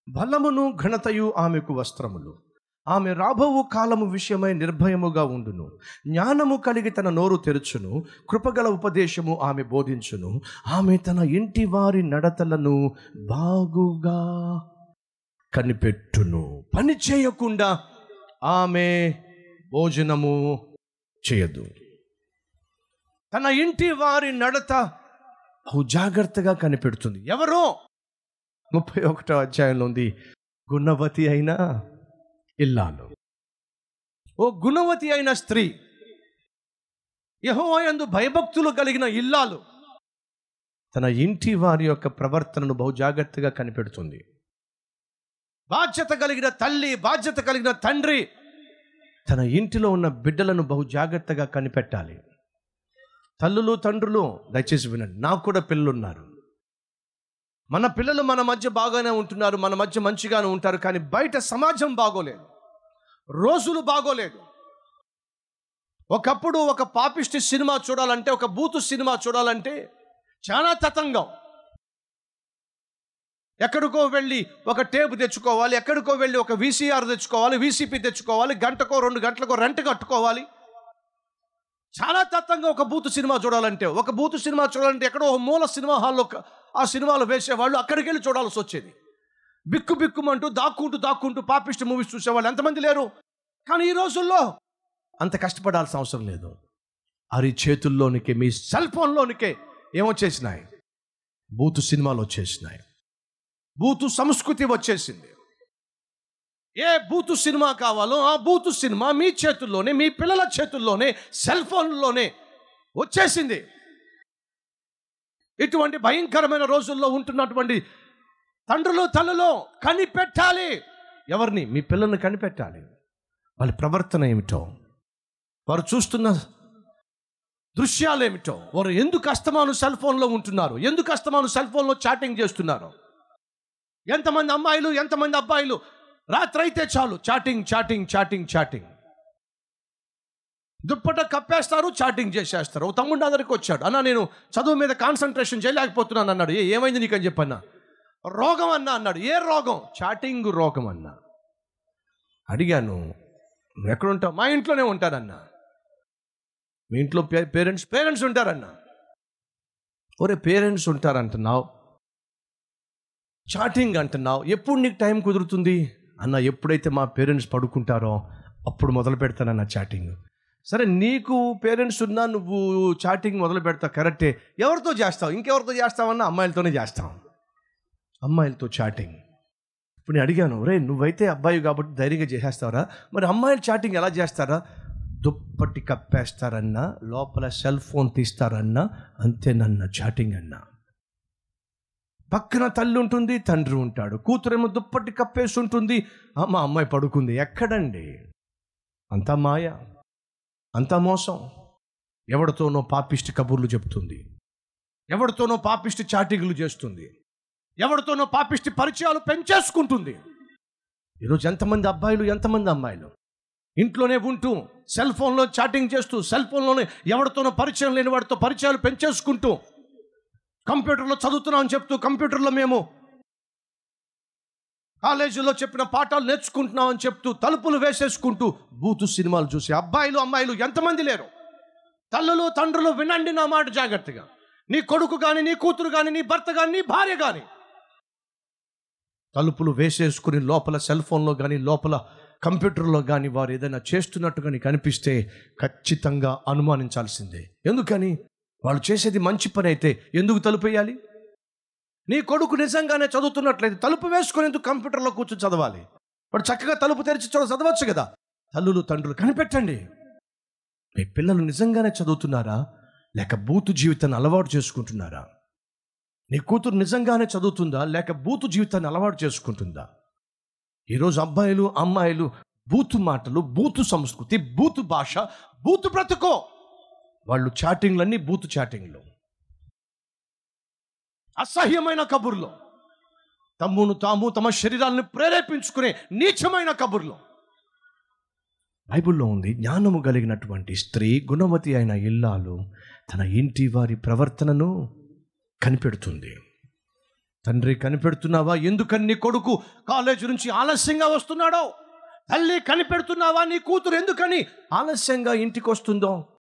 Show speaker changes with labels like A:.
A: బలమును ఘనతయు ఆమెకు వస్త్రములు ఆమె రాబోవు కాలము విషయమై నిర్భయముగా ఉండును జ్ఞానము కలిగి తన నోరు తెరుచును కృపగల ఉపదేశము ఆమె బోధించును ఆమె తన ఇంటి వారి నడతలను బాగుగా కనిపెట్టును పని చేయకుండా ఆమె భోజనము చేయదు తన ఇంటి వారి నడత బహు జాగ్రత్తగా కనిపెడుతుంది ఎవరో ముప్పై ఒకటో అధ్యాయంలో ఉంది గుణవతి అయిన ఇల్లాలు ఓ గుణవతి అయిన స్త్రీ యహోయందు భయభక్తులు కలిగిన ఇల్లాలు తన ఇంటి వారి యొక్క ప్రవర్తనను బహు జాగ్రత్తగా కనిపెడుతుంది బాధ్యత కలిగిన తల్లి బాధ్యత కలిగిన తండ్రి తన ఇంటిలో ఉన్న బిడ్డలను బహు జాగ్రత్తగా కనిపెట్టాలి తల్లులు తండ్రులు దయచేసి వినండి నాకు కూడా పిల్లలు ఉన్నారు మన పిల్లలు మన మధ్య బాగానే ఉంటున్నారు మన మధ్య మంచిగానే ఉంటారు కానీ బయట సమాజం బాగోలేదు రోజులు బాగోలేదు ఒకప్పుడు ఒక పాపిష్టి సినిమా చూడాలంటే ఒక బూతు సినిమా చూడాలంటే చాలా తతంగం ఎక్కడికో వెళ్ళి ఒక టేప్ తెచ్చుకోవాలి ఎక్కడికో వెళ్ళి ఒక వీసీఆర్ తెచ్చుకోవాలి వీసీపీ తెచ్చుకోవాలి గంటకో రెండు గంటలకో రెంట్ కట్టుకోవాలి చాలా తత్వంగా ఒక బూతు సినిమా చూడాలంటే ఒక బూతు సినిమా చూడాలంటే ఎక్కడో ఒక మూల సినిమా హాల్లో క- ఆ సినిమాలు వేసేవాళ్ళు అక్కడికి వెళ్ళి చూడాల్సి వచ్చేది బిక్కు బిక్కుమంటూ దాక్కుంటూ దాక్కుంటూ పాపిస్ట్ మూవీస్ చూసేవాళ్ళు ఎంతమంది లేరు కానీ ఈ రోజుల్లో అంత కష్టపడాల్సిన అవసరం లేదు అరి చేతుల్లోనికే మీ సెల్ ఫోన్లోనికే ఏమొచ్చేసినాయి బూతు సినిమాలు వచ్చేసినాయి బూతు సంస్కృతి వచ్చేసింది ఏ బూతు సినిమా కావాలో ఆ బూతు సినిమా మీ చేతుల్లోనే మీ పిల్లల చేతుల్లోనే సెల్ ఫోన్లోనే వచ్చేసింది ఇటువంటి భయంకరమైన రోజుల్లో ఉంటున్నటువంటి తండ్రులు తల్లులు కనిపెట్టాలి ఎవరిని మీ పిల్లల్ని కనిపెట్టాలి వాళ్ళ ప్రవర్తన ఏమిటో వారు చూస్తున్న దృశ్యాలు ఏమిటో వారు ఎందుకు అస్తమాను సెల్ ఫోన్లో ఉంటున్నారు ఎందుకు అస్తమాను సెల్ ఫోన్లో చాటింగ్ చేస్తున్నారు ఎంతమంది అమ్మాయిలు ఎంతమంది అబ్బాయిలు రాత్రి అయితే చాలు చాటింగ్ చాటింగ్ చాటింగ్ చాటింగ్ దుప్పట కప్పేస్తారు చాటింగ్ చేసేస్తారు ఓ తమ్ముడు నా దగ్గరికి వచ్చాడు అన్న నేను చదువు మీద కాన్సన్ట్రేషన్ చేయలేకపోతున్నాను అన్నాడు ఏ ఏమైంది నీకు అని చెప్పన్నా రోగం అన్నా అన్నాడు ఏ రోగం చాటింగ్ రోగం అన్నా అడిగాను "నువ్వు ఎక్కడ ఉంటావు మా ఇంట్లోనే ఉంటానన్నా మీ ఇంట్లో పేరెంట్స్ పేరెంట్స్ ఉంటారన్నా ఒరే పేరెంట్స్ ఉంటారంటున్నావు చాటింగ్ అంటున్నావు ఎప్పుడు నీకు టైం కుదురుతుంది అన్న ఎప్పుడైతే మా పేరెంట్స్ పడుకుంటారో అప్పుడు మొదలు పెడతానన్న చాటింగ్ సరే నీకు పేరెంట్స్ ఉన్నా నువ్వు చాటింగ్ మొదలు పెడతావు కరెక్టే ఎవరితో చేస్తావు ఇంకెవరితో చేస్తావన్నా అమ్మాయిలతోనే చేస్తాం అమ్మాయిలతో చాటింగ్ ఇప్పుడు నేను అడిగాను రే నువ్వైతే అబ్బాయి కాబట్టి ధైర్యంగా చేసేస్తావరా మరి అమ్మాయిలు చాటింగ్ ఎలా చేస్తారా దుప్పటి కప్పేస్తారన్నా లోపల సెల్ ఫోన్ తీస్తారన్నా అంతేనన్న చాటింగ్ అన్నా పక్కన తల్లి ఉంటుంది తండ్రి ఉంటాడు కూతురేమో దుప్పటి కప్పేసి ఉంటుంది "ఆ, మా అమ్మాయి పడుకుంది ఎక్కడండి అంతా మాయ అంతా మోసం ఎవరితోనో పాపిష్టి కబుర్లు చెప్తుంది ఎవరితోనో పాపిష్టి చాటింగ్లు చేస్తుంది ఎవరితోనో పాపిష్టి పరిచయాలు పెంచేసుకుంటుంది ఈరోజు ఎంతమంది అబ్బాయిలు ఎంతమంది అమ్మాయిలు ఇంట్లోనే ఉంటూ సెల్ ఫోన్లో చాటింగ్ చేస్తూ సెల్ ఫోన్లోనే ఎవరితోనో పరిచయం లేని వాడితో పరిచయాలు పెంచేసుకుంటూ కంప్యూటర్లో చదువుతున్నాం అని చెప్తూ కంప్యూటర్లో మేము కాలేజీలో చెప్పిన పాఠాలు నేర్చుకుంటున్నాం అని చెప్తూ తలుపులు వేసేసుకుంటూ బూతు సినిమాలు చూసి అబ్బాయిలు అమ్మాయిలు ఎంతమంది లేరు తల్లులు తండ్రులు వినండి నా మాట జాగ్రత్తగా నీ కొడుకు కానీ నీ కూతురు కానీ నీ భర్త కానీ నీ భార్య కానీ తలుపులు వేసేసుకుని లోపల సెల్ ఫోన్లో కానీ లోపల కంప్యూటర్లో కానీ వారు ఏదైనా చేస్తున్నట్టు కానీ కనిపిస్తే ఖచ్చితంగా అనుమానించాల్సిందే ఎందుకని వాళ్ళు చేసేది మంచి పని అయితే ఎందుకు తలుపు వేయాలి నీ కొడుకు నిజంగానే చదువుతున్నట్లయితే తలుపు వేసుకుని ఎందుకు కంప్యూటర్లో కూర్చొని చదవాలి వాడు చక్కగా తలుపు తెరిచి చూడ చదవచ్చు కదా తల్లులు తండ్రులు కనిపెట్టండి మీ పిల్లలు నిజంగానే చదువుతున్నారా లేక బూతు జీవితాన్ని అలవాటు చేసుకుంటున్నారా నీ కూతురు నిజంగానే చదువుతుందా లేక బూతు జీవితాన్ని అలవాటు చేసుకుంటుందా ఈరోజు అబ్బాయిలు అమ్మాయిలు బూతు మాటలు బూతు సంస్కృతి బూతు భాష బూతు బ్రతుకో వాళ్ళు చాటింగ్లన్నీ బూతు చాటింగ్లు అసహ్యమైన కబుర్లు తమ్మును తాము తమ శరీరాలను ప్రేరేపించుకునే నీచమైన కబుర్లు బైబిల్లో ఉంది జ్ఞానము కలిగినటువంటి స్త్రీ గుణవతి అయిన ఇల్లాలు తన ఇంటి వారి ప్రవర్తనను కనిపెడుతుంది తండ్రి కనిపెడుతున్నావా ఎందుకని నీ కొడుకు కాలేజీ నుంచి ఆలస్యంగా వస్తున్నాడో తల్లి కనిపెడుతున్నావా నీ కూతురు ఎందుకని ఆలస్యంగా ఇంటికి వస్తుందో